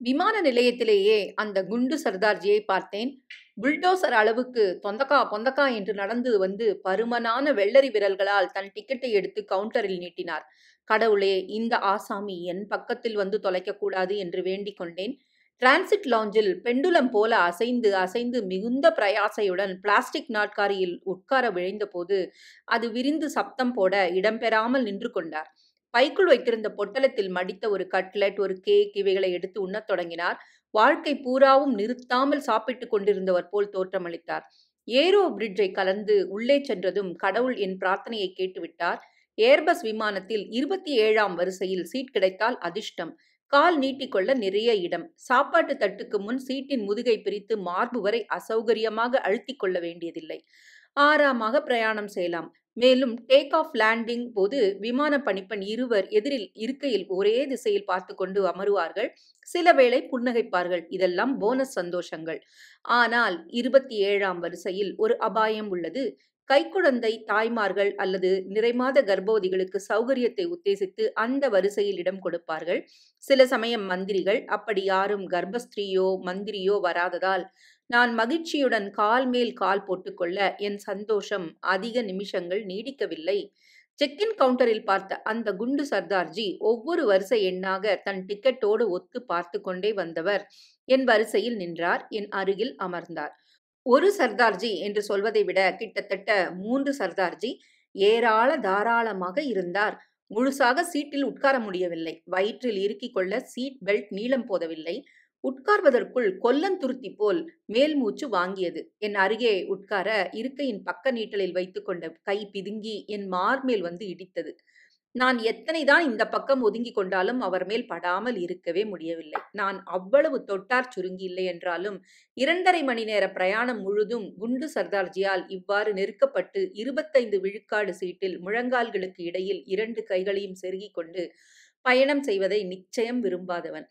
விமான நிலையத்திலேயே அந்த குண்டு சர்தார்ஜியை பார்த்தேன் புல்டோசர் அளவுக்கு தொந்தக்கா பொந்தக்கா என்று நடந்து வந்து பருமனான வெள்ளரி விரல்களால் தன் டிக்கெட்டை எடுத்து கவுண்டரில் நீட்டினார் கடவுளே இந்த ஆசாமி என் பக்கத்தில் வந்து தொலைக்கக்கூடாது என்று வேண்டிக் கொண்டேன் டிரான்சிட் லாஞ்சில் பெண்டுலம் போல அசைந்து அசைந்து மிகுந்த பிரயாசையுடன் பிளாஸ்டிக் நாட்காரியில் உட்கார விழைந்தபோது அது விரிந்து சப்தம் போட இடம்பெறாமல் நின்று கொண்டார் பைக்குள் வைத்திருந்த பொட்டலத்தில் மடித்த ஒரு கட்லெட் ஒரு கேக் இவைகளை எடுத்து உண்ணத் தொடங்கினார் வாழ்க்கை பூராவும் நிறுத்தாமல் சாப்பிட்டு கொண்டிருந்தவர் போல் தோற்றமளித்தார் ஏரோ பிரிட்ஜை கலந்து உள்ளே சென்றதும் கடவுள் என் பிரார்த்தனையை கேட்டுவிட்டார் ஏர்பஸ் விமானத்தில் இருபத்தி ஏழாம் வரிசையில் சீட் கிடைத்தால் அதிர்ஷ்டம் கால் நீட்டிக்கொள்ள நிறைய இடம் சாப்பாட்டு தட்டுக்கு முன் சீட்டின் முதுகை பிரித்து மார்பு வரை அசௌகரியமாக அழுத்திக் கொள்ள வேண்டியதில்லை ஆறாமாக பிரயாணம் செய்யலாம் மேலும் டேக் ஆஃப் லேண்டிங் போது விமான பணிப்பெண் இருவர் எதிரில் இருக்கையில் ஒரே திசையில் பார்த்து கொண்டு அமருவார்கள் சில வேளை புன்னகைப்பார்கள் இதெல்லாம் போனஸ் சந்தோஷங்கள் ஆனால் இருபத்தி ஏழாம் வரிசையில் ஒரு அபாயம் உள்ளது கைக்குழந்தை தாய்மார்கள் அல்லது நிறைமாத கர்ப்பவதிகளுக்கு சௌகரியத்தை உத்தேசித்து அந்த வரிசையில் இடம் கொடுப்பார்கள் சில சமயம் மந்திரிகள் அப்படி யாரும் கர்ப்பஸ்திரீயோ மந்திரியோ வராததால் நான் மகிழ்ச்சியுடன் கால் மேல் கால் போட்டுக்கொள்ள என் சந்தோஷம் அதிக நிமிஷங்கள் நீடிக்கவில்லை செக்கின் கவுண்டரில் பார்த்த அந்த குண்டு சர்தார்ஜி ஒவ்வொரு வரிசை எண்ணாக தன் டிக்கெட்டோடு ஒத்து பார்த்து கொண்டே வந்தவர் என் வரிசையில் நின்றார் என் அருகில் அமர்ந்தார் ஒரு சர்தார்ஜி என்று சொல்வதை விட கிட்டத்தட்ட மூன்று சர்தார்ஜி ஏராள தாராளமாக இருந்தார் முழுசாக சீட்டில் உட்கார முடியவில்லை வயிற்றில் இறுக்கிக் கொள்ள சீட் பெல்ட் நீளம் போதவில்லை உட்கார்வதற்குள் கொல்லந்துருத்தி போல் மேல் மூச்சு வாங்கியது என் அருகே உட்கார இருக்கையின் பக்க நீட்டலில் வைத்துக்கொண்ட கை பிதுங்கி என் மார்மேல் வந்து இடித்தது நான் எத்தனைதான் இந்த பக்கம் ஒதுங்கி கொண்டாலும் அவர் மேல் படாமல் இருக்கவே முடியவில்லை நான் அவ்வளவு தொட்டார் சுருங்கி இல்லை என்றாலும் இரண்டரை மணி நேர பிரயாணம் முழுதும் குண்டு சர்தார்ஜியால் இவ்வாறு நெருக்கப்பட்டு இருபத்தைந்து விழுக்காடு சீட்டில் முழங்கால்களுக்கு இடையில் இரண்டு கைகளையும் செருகிக் கொண்டு பயணம் செய்வதை நிச்சயம் விரும்பாதவன்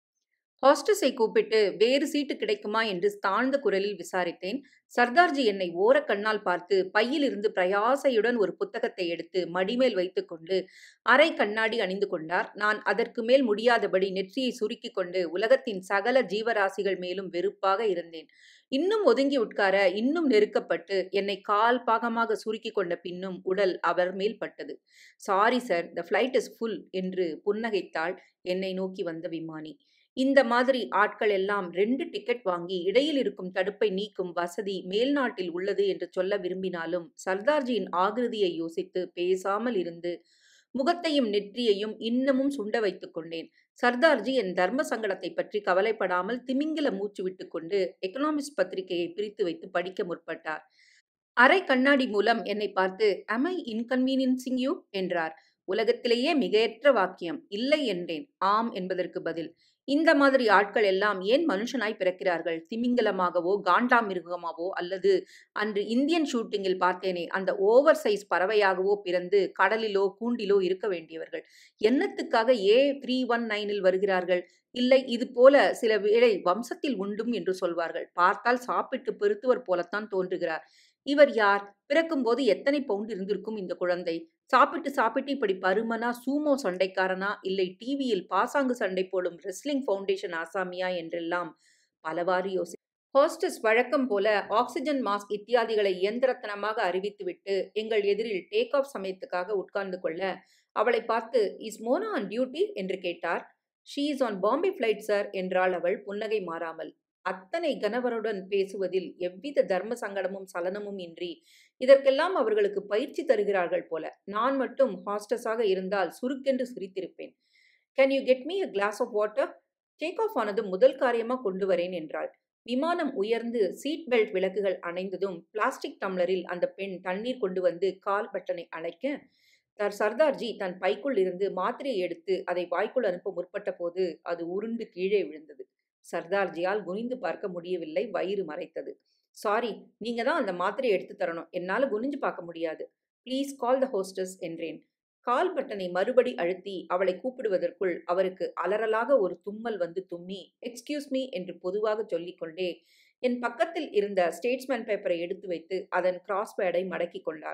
ஹாஸ்டஸை கூப்பிட்டு வேறு சீட்டு கிடைக்குமா என்று தாழ்ந்த குரலில் விசாரித்தேன் சர்தார்ஜி என்னை ஓரக்கண்ணால் பார்த்து பையிலிருந்து பிரயாசையுடன் ஒரு புத்தகத்தை எடுத்து மடிமேல் வைத்துக்கொண்டு அரை கண்ணாடி அணிந்து கொண்டார் நான் அதற்கு மேல் முடியாதபடி நெற்றியை சுருக்கி கொண்டு உலகத்தின் சகல ஜீவராசிகள் மேலும் வெறுப்பாக இருந்தேன் இன்னும் ஒதுங்கி உட்கார இன்னும் நெருக்கப்பட்டு என்னை கால் பாகமாக சுருக்கி கொண்ட பின்னும் உடல் அவர் மேல் பட்டது sorry sir the flight is full என்று புன்னகைத்தாள் என்னை நோக்கி வந்த விமானி இந்த மாதிரி ஆட்கள் எல்லாம் ரெண்டு டிக்கெட் வாங்கி இடையில் இருக்கும் தடுப்பை நீக்கும் வசதி மேல்நாட்டில் உள்ளது என்று சொல்ல விரும்பினாலும் சர்தார்ஜியின் ஆகிருதியை யோசித்து பேசாமல் இருந்து முகத்தையும் நெற்றியையும் இன்னமும் சுண்ட வைத்துக் கொண்டேன் சர்தார்ஜி என் தர்ம சங்கடத்தை பற்றி கவலைப்படாமல் திமிங்கில மூச்சு விட்டுக்கொண்டு எக்கனாமிக்ஸ் பத்திரிகையை பிரித்து வைத்து படிக்க முற்பட்டார் அரை கண்ணாடி மூலம் என்னை பார்த்து அம் ஐ இன்கன்வீனியன்சிங் யூ என்றார் உலகத்திலேயே மிகையற்ற வாக்கியம் இல்லை என்றேன் ஆம் என்பதற்கு பதில் இந்த மாதிரி ஆட்கள் எல்லாம் ஏன் மனுஷனாய் பிறக்கிறார்கள் திமிங்கலமாகவோ காண்டாமிருகமாவோ அல்லது அன்று இந்தியன் ஷூட்டிங்கில் பார்த்தேனே அந்த ஓவர் சைஸ் பறவையாகவோ பிறந்து கடலிலோ கூண்டிலோ இருக்க வேண்டியவர்கள் என்னத்துக்காக ஏ த்ரீ ஒன் நைனில் வருகிறார்கள் இல்லை இது போல சில வேளை வம்சத்தில் உண்டும் என்று சொல்வார்கள் பார்த்தால் சாப்பிட்டு பெருத்துவர் போலத்தான் தோன்றுகிறார் இவர் யார் பிறக்கும்போது எத்தனை பவுண்ட் இருந்திருக்கும் இந்த குழந்தை சாப்பிட்டு சாப்பிட்டு இப்படி பருமனா சூமோ சண்டைக்காரனா இல்லை டிவியில் பாசாங்கு சண்டை போடும் ரெஸ்லிங் ஃபவுண்டேஷன் ஆசாமியா என்றெல்லாம் பலவாறு யோசி ஹோஸ்டஸ் வழக்கம் போல ஆக்சிஜன் மாஸ்க் இத்தியாதிகளை இயந்திரத்தனமாக அறிவித்துவிட்டு எங்கள் எதிரில் டேக் ஆஃப் சமயத்துக்காக உட்கார்ந்து கொள்ள அவளை பார்த்து இஸ் மோனா ஆன் டியூட்டி என்று கேட்டார் she is on Bombay flight sir என்றாள் அவள் புன்னகை மாறாமல் அத்தனை கணவருடன் பேசுவதில் எவ்வித தர்ம சங்கடமும் சலனமும் இன்றி இதற்கெல்லாம் அவர்களுக்கு பயிற்சி தருகிறார்கள் போல நான் மட்டும் ஹாஸ்டஸாக இருந்தால் சுருக்கென்று சிரித்திருப்பேன் can you get me a glass of water take off ஆனது முதல் காரியமாக கொண்டு வரேன் என்றாள் விமானம் உயர்ந்து சீட் பெல்ட் விளக்குகள் அணைந்ததும் பிளாஸ்டிக் டம்ளரில் அந்த பெண் தண்ணீர் கொண்டு வந்து கால் பட்டனை அணைக்க தர் சர்தார்ஜி தன் பைக்குள் இருந்து மாத்திரையை எடுத்து அதை வாய்க்குள் அனுப்ப முற்பட்ட போது அது உருண்டு கீழே விழுந்தது சர்தார்ஜியால் குனிந்து பார்க்க முடியவில்லை வயிறு மறைத்தது சாரி நீங்க தான் அந்த மாத்திரையை எடுத்து தரணும் என்னால் குனிஞ்சு பார்க்க முடியாது ப்ளீஸ் கால் த ஹோஸ்டஸ் என்றேன் கால் பட்டனை மறுபடி அழுத்தி அவளை கூப்பிடுவதற்குள் அவருக்கு அலறலாக ஒரு தும்மல் வந்து தும்மி எக்ஸ்கியூஸ் மீ என்று பொதுவாக சொல்லிக்கொண்டே என் பக்கத்தில் இருந்த ஸ்டேட்ஸ்மேன் பேப்பரை எடுத்து வைத்து அதன் கிராஸ்பேடை மடக்கி கொண்டார்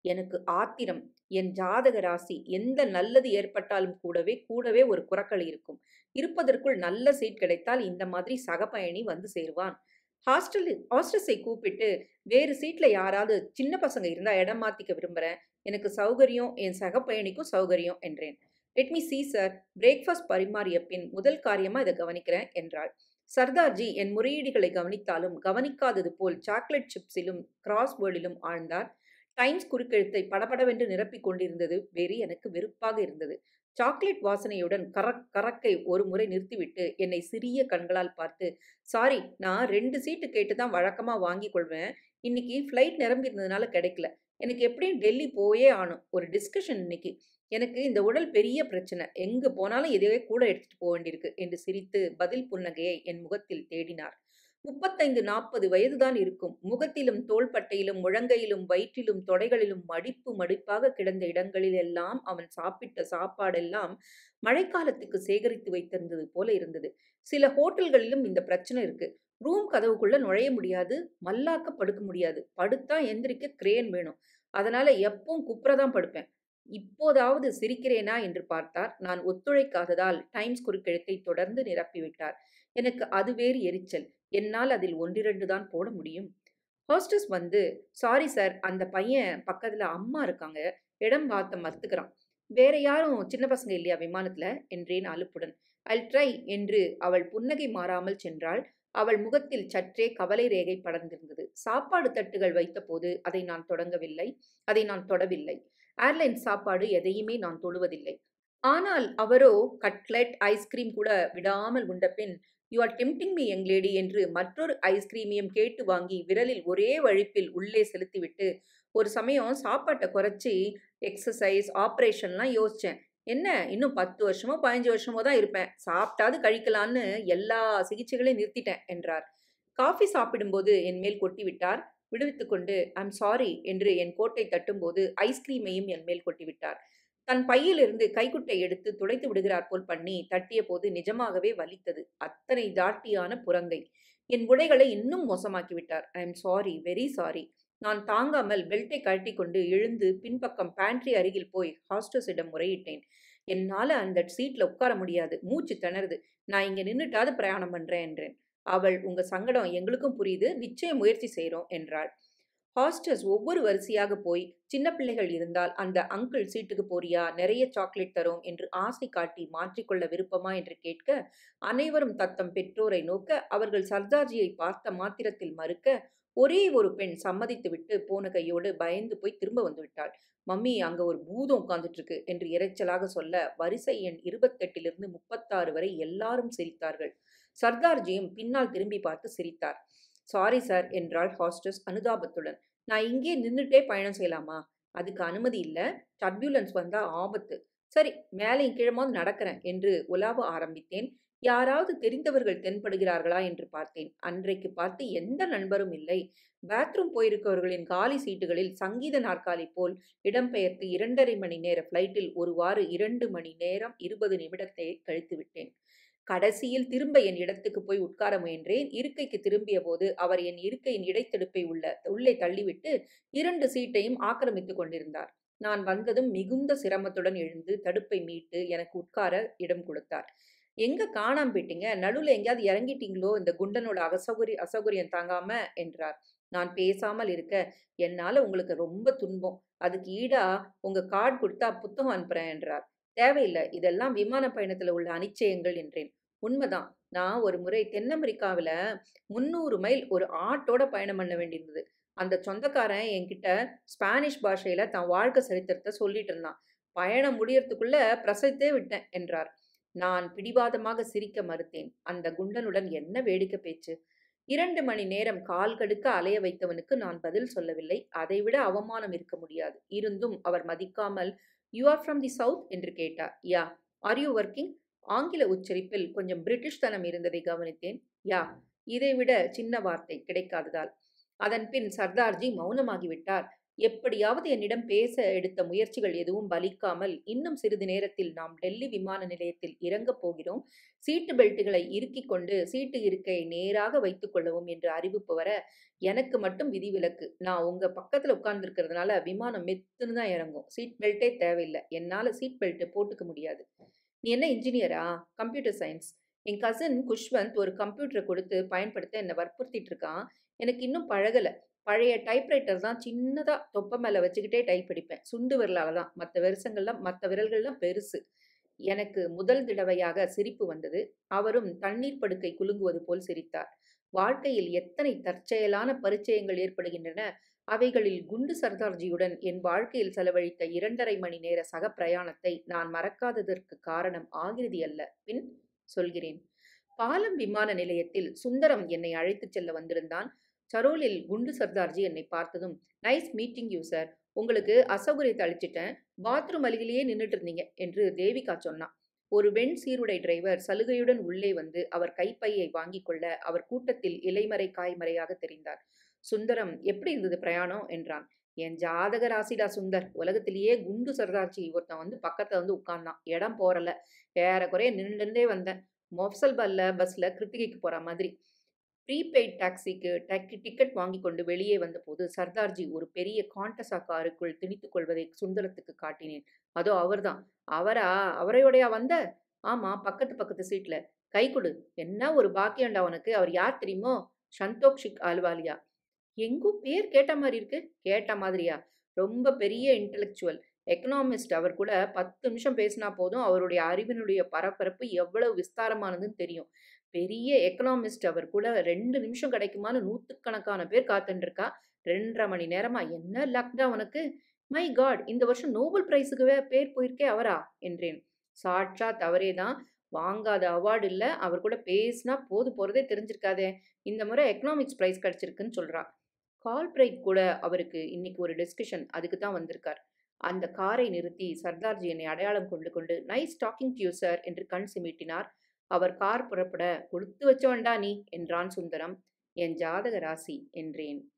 எனக்கு ஆத்திரம் என் ஜாதக ராசி எந்த நல்லது ஏற்பட்டாலும் கூடவே கூடவே ஒரு குறக்கள் இருக்கும் இருப்பதற்குள் நல்ல சீட் கிடைத்தால் இந்த மாதிரி சக பயணி வந்து சேருவான் ஹாஸ்டல் ஹாஸ்டஸை கூப்பிட்டு வேறு சீட்ல யாராவது சின்ன பசங்க இருந்தா இடம் மாத்திக்க விரும்புறேன் எனக்கு சௌகரியம் என் சக பயணிக்கும் சௌகரியம் என்றேன் let me see sir breakfast பரிமாறிய பின் முதல் காரியமா இதை கவனிக்கிறேன் என்றாள் சர்தார்ஜி என் முறையீடுகளை கவனித்தாலும் கவனிக்காதது போல் சாக்லேட் சிப்ஸிலும் கிராஸ்வேர்டிலும் ஆழ்ந்தார் டைம்ஸ் குறுக்கெழுத்தை படபடவென்று நிரப்பிக் கொண்டிருந்தது வேறு எனக்கு வெறுப்பாக இருந்தது சாக்லேட் வாசனையுடன் கரக் கரக்கை ஒரு முறை நிறுத்திவிட்டு என்னை சிறிய கண்களால் பார்த்து சாரி நான் ரெண்டு சீட்டு கேட்டு தான் வழக்கமாக வாங்கி கொள்வேன் இன்னைக்கு ஃப்ளைட் நிரம்பி இருந்ததுனால கிடைக்கல எனக்கு எப்படியும் டெல்லி போயே ஆனும் ஒரு டிஸ்கஷன் இன்னைக்கு எனக்கு இந்த உடல் பெரிய பிரச்சனை எங்கு போனாலும் எதையே கூட எடுத்துட்டு போக வேண்டியிருக்கு என்று சிரித்து பதில் புன்னகையை என் முகத்தில் தேடினார் முப்பத்தைந்து நாற்பது வயதுதான் இருக்கும் முகத்திலும் தோள்பட்டையிலும் முழங்கையிலும் வயிற்றிலும் தொடைகளிலும் மடிப்பு மடிப்பாக கிடந்த இடங்களில் எல்லாம் அவன் சாப்பிட்ட சாப்பாடெல்லாம் மழைக்காலத்துக்கு சேகரித்து வைத்திருந்தது போல இருந்தது சில ஹோட்டல்களிலும் இந்த பிரச்சனை இருக்கு ரூம் கதவுக்குள்ள நுழைய முடியாது மல்லாக்க படுக்க முடியாது படுத்தா எந்திரிக்க கிரேன் வேணும் அதனால எப்பவும் குப்புறதான் படுப்பேன் இப்போதாவது சிரிக்கிறேனா என்று பார்த்தார் நான் ஒத்துழைக்காததால் டைம்ஸ் குறுக்கெழுத்தை தொடர்ந்து நிரப்பிவிட்டார் எனக்கு அது வேறு எரிச்சல் என்னால் அதில் ஒன்றிரண்டு தான் போட முடியும் ஹோஸ்டஸ் வந்து சாரி சார் அந்த பையன் பக்கத்தில் அம்மா இருக்காங்க இடம் பார்த்த மறுத்துக்கிறான் வேற யாரும் சின்ன பசங்க இல்லையா விமானத்தில் என்றேன் அலுப்புடன் ஐல் ட்ரை என்று அவள் புன்னகை மாறாமல் சென்றாள் அவள் முகத்தில் சற்றே கவலை ரேகை படர்ந்திருந்தது சாப்பாடு தட்டுகள் வைத்தபோது அதை நான் தொடங்கவில்லை அதை நான் தொடவில்லை ஏர்லைன் சாப்பாடு எதையுமே நான் தொடுவதில்லை ஆனால் அவரோ கட்லெட் ஐஸ்கிரீம் கூட விடாமல் உண்ட பின் you are tempting me young lady என்று மற்றொரு ஐஸ்கிரீமையும் கேட்டு வாங்கி விரலில் ஒரே வழிப்பில் உள்ளே செலுத்திவிட்டு ஒரு சமயம் சாப்பாட்டை குறைச்சி எக்ஸசைஸ் ஆப்ரேஷன்லாம் யோசித்தேன் என்ன இன்னும் பத்து வருஷமோ பதினஞ்சு வருஷமோ தான் இருப்பேன் சாப்பிட்டாது கழிக்கலான்னு எல்லா சிகிச்சைகளையும் நிறுத்திட்டேன் என்றார் காஃபி சாப்பிடும்போது என் மேல் கொட்டி விட்டார் விடுவித்துக்கொண்டு ஐம் சாரி என்று என் கோட்டை தட்டும்போது ஐஸ்கிரீமையும் என் மேல் கொட்டிவிட்டார் தன் பையிலிருந்து கைக்குட்டை எடுத்து துடைத்து விடுகிறார் போல் பண்ணி தட்டிய போது நிஜமாகவே வலித்தது அத்தனை தாட்டியான புறங்கை என் உடைகளை இன்னும் மோசமாக்கி விட்டார் I am sorry very sorry நான் தாங்காமல் பெல்ட்டை கழட்டி கொண்டு எழுந்து பின்பக்கம் பேண்ட்ரி அருகில் போய் ஹாஸ்டஸிடம் முறையிட்டேன் என்னால் அந்த சீட்டில் உட்கார முடியாது மூச்சு திணறுது நான் இங்கே நின்றுட்டாவது பிரயாணம் பண்ணுறேன் என்றேன் அவள் உங்க சங்கடம் எங்களுக்கும் புரியுது நிச்சயம் முயற்சி செய்கிறோம் என்றாள் ஹாஸ்டஸ் ஒவ்வொரு வரிசையாக போய் சின்ன பிள்ளைகள் இருந்தால் அந்த அங்கிள் சீட்டுக்கு போறியா நிறைய சாக்லேட் தரும் என்று ஆசை காட்டி மாற்றிக்கொள்ள விருப்பமா என்று கேட்க அனைவரும் தத்தம் பெற்றோரை நோக்க அவர்கள் சர்தார்ஜியை பார்த்த மாத்திரத்தில் மறுக்க ஒரே ஒரு பெண் சம்மதித்துவிட்டு போன கையோடு பயந்து போய் திரும்ப வந்து விட்டாள் மம்மி அங்க ஒரு பூதம் உட்கார்ந்துட்டு இருக்கு என்று இறைச்சலாக சொல்ல வரிசை எண் இருபத்தெட்டிலிருந்து முப்பத்தாறு வரை எல்லாரும் சிரித்தார்கள் சர்தார்ஜியும் பின்னால் திரும்பி பார்த்து சிரித்தார் சாரி சார் என்றாள் ஹாஸ்டஸ் அனுதாபத்துடன் நான் இங்கே நின்றுட்டே பயணம் செய்யலாமா அதுக்கு அனுமதி இல்லை டர்பியூலன்ஸ் வந்தா ஆபத்து சரி மேலே கீழமாவது நடக்கிறேன் என்று உலாவ ஆரம்பித்தேன் யாராவது தெரிந்தவர்கள் தென்படுகிறார்களா என்று பார்த்தேன் அன்றைக்கு பார்த்து எந்த நண்பரும் இல்லை பாத்ரூம் போயிருக்கவர்களின் காலி சீட்டுகளில் சங்கீத நாற்காலி போல் இடம்பெயர்த்து இரண்டரை மணி நேர ஃப்ளைட்டில் ஒருவாறு இரண்டு மணி நேரம் இருபது நிமிடத்தை கழித்து விட்டேன் கடைசியில் திரும்ப என் இடத்துக்கு போய் உட்கார முயன்றேன் இருக்கைக்கு திரும்பிய போது அவர் என் இருக்கையின் இடைத்தடுப்பை உள்ள உள்ளே தள்ளிவிட்டு இரண்டு சீட்டையும் ஆக்கிரமித்துக் கொண்டிருந்தார் நான் வந்ததும் மிகுந்த சிரமத்துடன் எழுந்து தடுப்பை மீட்டு எனக்கு உட்கார இடம் கொடுத்தார் எங்க காணாம போயிட்டீங்க நடுவில் எங்கேயாவது இறங்கிட்டீங்களோ இந்த குண்டனோட அசௌகரிய அசௌகரியம் தாங்காம என்றார் நான் பேசாமல் இருக்க என்னால உங்களுக்கு ரொம்ப துன்பம் அதுக்கு ஈடா உங்க கார்டு கொடுத்தா புத்தகம் அனுப்புறேன் என்றார் தேவையில்லை இதெல்லாம் விமான பயணத்துல உள்ள அனிச்சயங்கள் என்றேன் உண்மைதான் நான் ஒரு முறை தென் அமெரிக்காவில் முந்நூறு மைல் ஒரு ஆட்டோட பயணம் பண்ண வேண்டியிருந்தது அந்த சொந்தக்காரன் என்கிட்ட ஸ்பானிஷ் பாஷையில தன் வாழ்க்கை சரித்திரத்தை சொல்லிட்டு இருந்தான் பயணம் முடியறதுக்குள்ள பிரசத்தே விட்டேன் என்றார் நான் பிடிவாதமாக சிரிக்க மறுத்தேன் அந்த குண்டனுடன் என்ன வேடிக்கை பேச்சு இரண்டு மணி நேரம் கால் கடுக்க அலைய வைத்தவனுக்கு நான் பதில் சொல்லவில்லை அதைவிட அவமானம் இருக்க முடியாது இருந்தும் அவர் மதிக்காமல் you are from the south என்று கேட்டார் யா ஆர் யூ ஒர்க்கிங் ஆங்கில உச்சரிப்பில் கொஞ்சம் பிரிட்டிஷ் தனம் இருந்ததை கவனித்தேன் யா இதைவிட சின்ன வார்த்தை கிடைக்காததால் அதன் பின் சர்தார்ஜி மௌனமாகிவிட்டார் எப்படியாவது என்னிடம் பேச எடுத்த முயற்சிகள் எதுவும் பலிக்காமல் இன்னும் சிறிது நேரத்தில் நாம் டெல்லி விமான நிலையத்தில் இறங்கப் போகிறோம் சீட்டு பெல்ட்டுகளை இறுக்கிக் கொண்டு சீட்டு இருக்கையை நேராக வைத்துக் கொள்ளவும் என்று அறிவிப்பு வர எனக்கு மட்டும் விதிவிலக்கு நான் உங்க பக்கத்துல உட்கார்ந்துருக்கிறதுனால விமானம் மெத்துன்னு தான் இறங்கும் சீட் பெல்ட்டே தேவையில்லை என்னால சீட் பெல்ட் போட்டுக்க முடியாது நீ என்ன இன்ஜினியரா கம்ப்யூட்டர் சயின்ஸ் என் கசின் குஷ்வந்த் ஒரு கம்ப்யூட்டரை கொடுத்து பயன்படுத்த என்னை வற்புறுத்திட்டு இருக்கான் எனக்கு இன்னும் பழகலை பழைய டைப்ரைட்டர் தான் சின்னதாக தொப்பை மேலே வச்சுக்கிட்டே டைப் அடிப்பேன் சுண்டு விரலால் தான் மற்ற விரசங்கள்லாம் மற்ற விரல்கள்லாம் பெருசு எனக்கு முதல் தடவையாக சிரிப்பு வந்தது அவரும் தண்ணீர் படுக்கை குலுங்குவது போல் சிரித்தார் வாழ்க்கையில் எத்தனை தற்செயலான பரிச்சயங்கள் ஏற்படுகின்றன அவைகளில் குண்டு சர்தார்ஜியுடன் என் வாழ்க்கையில் செலவழித்த இரண்டரை மணி நேர சக பிரயாணத்தை நான் மறக்காததற்கு காரணம் ஆகிருதி அல்ல பின் சொல்கிறேன் பாலம் விமான நிலையத்தில் சுந்தரம் என்னை அழைத்துச் செல்ல வந்திருந்தான் சரோலில் குண்டு சர்தார்ஜி என்னை பார்த்ததும் நைஸ் மீட்டிங் யூ சார் உங்களுக்கு அசௌகரியத்தை அழிச்சிட்டேன் பாத்ரூம் அருகிலேயே நின்றுட்டு இருந்தீங்க என்று தேவிகா சொன்னான் ஒரு வெண் சீருடை டிரைவர் சலுகையுடன் உள்ளே வந்து அவர் கைப்பையை வாங்கிக் கொள்ள அவர் கூட்டத்தில் இலைமறை காய்மறையாக தெரிந்தார் சுந்தரம் எப்படி இருந்தது பிரயாணம் என்றான் என் ஜாதக ராசிடா சுந்தர் உலகத்திலேயே குண்டு சர்தார்ஜி ஒருத்தன் வந்து பக்கத்துல வந்து உட்கார்ந்தான் இடம் போறல ஏறக்குறைய நின்றுட்டே வந்தேன் மொஃசல் பல்ல பஸ்ல கிருத்திகைக்கு போற மாதிரி ப்ரீபெய்ட் டாக்ஸிக்கு டக் டிக்கெட் வாங்கி கொண்டு வெளியே வந்தபோது சர்தார்ஜி ஒரு பெரிய காண்டசா காருக்குள் திணித்துக் கொள்வதை சுந்தரத்துக்கு காட்டினேன் அதோ அவர்தான் அவரா அவரையோடையா வந்த ஆமா பக்கத்து பக்கத்து சீட்ல கை கொடு என்ன ஒரு பாக்கியண்டா உனக்கு அவர் யார் தெரியுமோ சந்தோக்ஷிக் ஆல்வாலியா எங்கும் பேர் கேட்ட மாதிரி இருக்கு கேட்ட மாதிரியா ரொம்ப பெரிய இன்டெலெக்சுவல் எக்கனாமிஸ்ட் அவர் கூட பத்து நிமிஷம் பேசினா போதும் அவருடைய அறிவினுடைய பரபரப்பு எவ்வளவு விஸ்தாரமானதுன்னு தெரியும் பெரிய எக்கனாமிஸ்ட் அவர் கூட ரெண்டு நிமிஷம் கிடைக்குமான்னு நூற்றுக்கணக்கான பேர் காத்துருக்கா ரெண்டரை மணி நேரமா என்ன லக்டா உனக்கு மை காட் இந்த வருஷம் நோபல் பிரைஸுக்கு பேர் போயிருக்கே அவரா என்றேன் சாட்சாத் அவரே தான் வாங்காத அவார்டு இல்லை அவர் கூட பேசினா போது போகிறதே தெரிஞ்சிருக்காதே இந்த முறை எக்கனாமிக்ஸ் ப்ரைஸ் கிடச்சிருக்குன்னு சொல்கிறா கால் பிரைட் கூட அவருக்கு இன்னைக்கு ஒரு டிஸ்கஷன் அதுக்கு தான் வந்திருக்கார் அந்த காரை நிறுத்தி சர்தார்ஜி என்னை அடையாளம் கொண்டு கொண்டு nice talking to you sir என்று கண் சிமிட்டினார் அவர் கார் புறப்பட கொடுத்து வச்சவன்டா நீ என்றான் சுந்தரம் என் ஜாதக ராசி என்றேன்